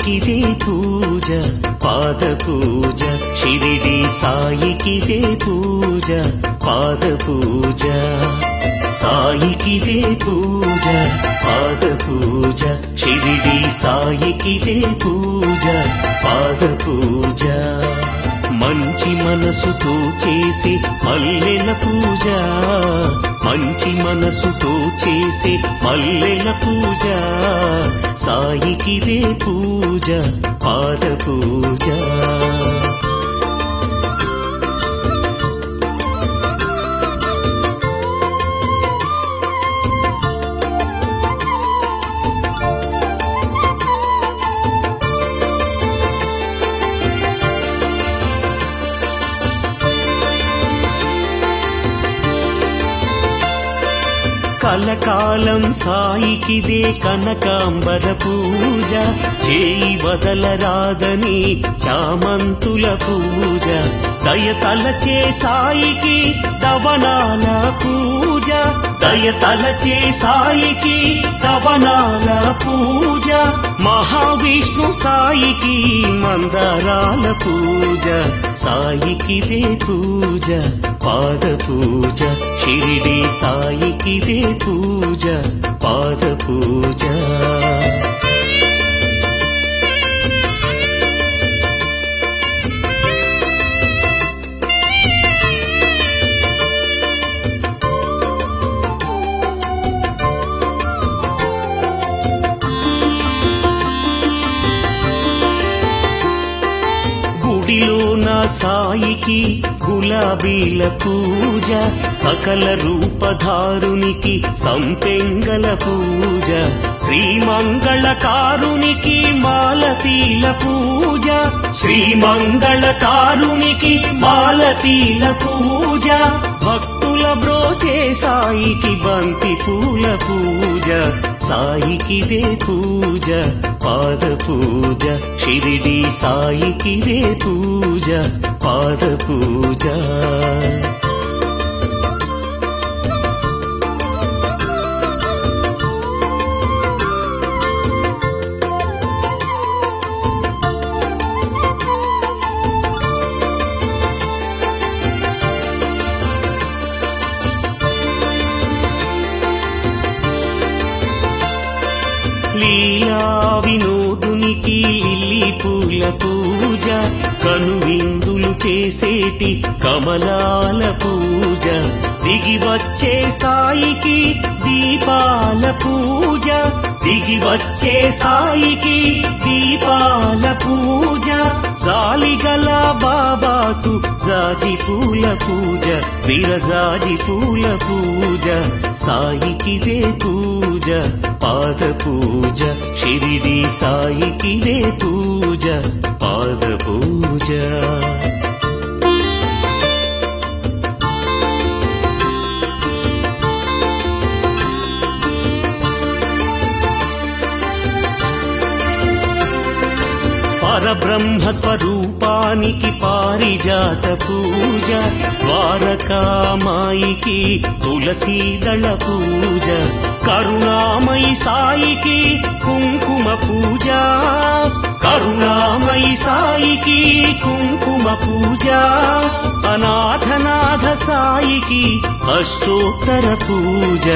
సాయికిదే పూజ పాద పూజ షిరిడి సాయికిదే పూజ పాద పూజ సాయికిదే పూజ పాద పూజ షిరిడి సాయికిదే పూజ పాద పూజ మంచి మనసుతో చేసే మల్లెల పూజ మంచి మనసుతో చేసే మల్లెల పూజ సాయికిదే పూజ పాద పూజ కలకాలం సాయికిదే కనకాంబర పూజ చేయి వదలరాదని చామంతుల పూజ దయ తలచే సాయికి దవనాల పూజ దయ తలచే సాయికి దవనాల పూజ మహావిష్ణు సాయికి మందరాల పూజ సాయికిదే పూజ పాద పూజ షిరిడి సాయికిదే పూజ పాద పూజ గుడిలో నా సాయికి గులాబీల పూజ సకల రూపధారునికి సంపెంగల పూజ శ్రీమంగళకారునికి మాలతీల పూజ శ్రీమంగళకారునికి మాలతీల పూజ భక్తుల బ్రోచే సాయికి బంతి పూల పూజ సాయికిదే పూజ పాద పూజ షిరిడి సాయికిదే పూజ పాద పూజ లీలా వినోదునికి లిల్లీ పూల పూజ కనువిందులు చేసేటి కమలాల పూజ దిగి వచ్చే సాయికి దీపాల పూజ దిగి వచ్చే సాయికి దీపాల పూజ జాలిగల బాబాకు జాజి పూల పూజ విరజాజి పూల పూజ సాయికిదే పూజ పాద పూజ షిరిడి సాయికిదే పూజ పాద పూజ పరబ్రహ్మ స్వరూపానికి పారిజాత పూజ ద్వారకామాయికి తులసీదళ పూజ కరుణామయి సాయికి కుంకుమ పూజ కరుణామయి సాయికి కుంకుమ పూజ అనాథనాథ సాయికి అష్టోత్తర పూజ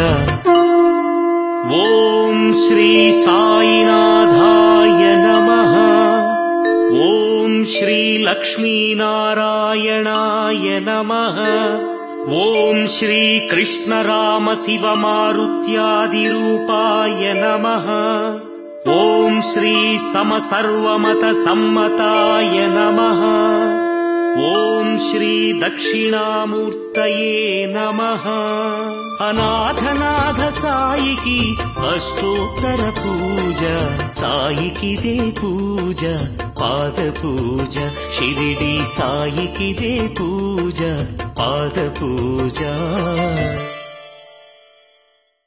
ఓం శ్రీ సాయినాథాయ నమః ఓం శ్రీ లక్ష్మీనారాయణాయ నమః ఓం శ్రీ కృష్ణరామ శివ మారుత్యాదిరూపాయ నమః ఓం శ్రీ సమసర్వమత సమ్మతాయ నమః ఓం శ్రీ దక్షిణామూర్తయే నమః అనాథనాథ సాయికి అష్టోత్తర పూజ సాయికిదే పూజ పాద పూజ షిరిడి సాయికిదే పూజ పాద పూజ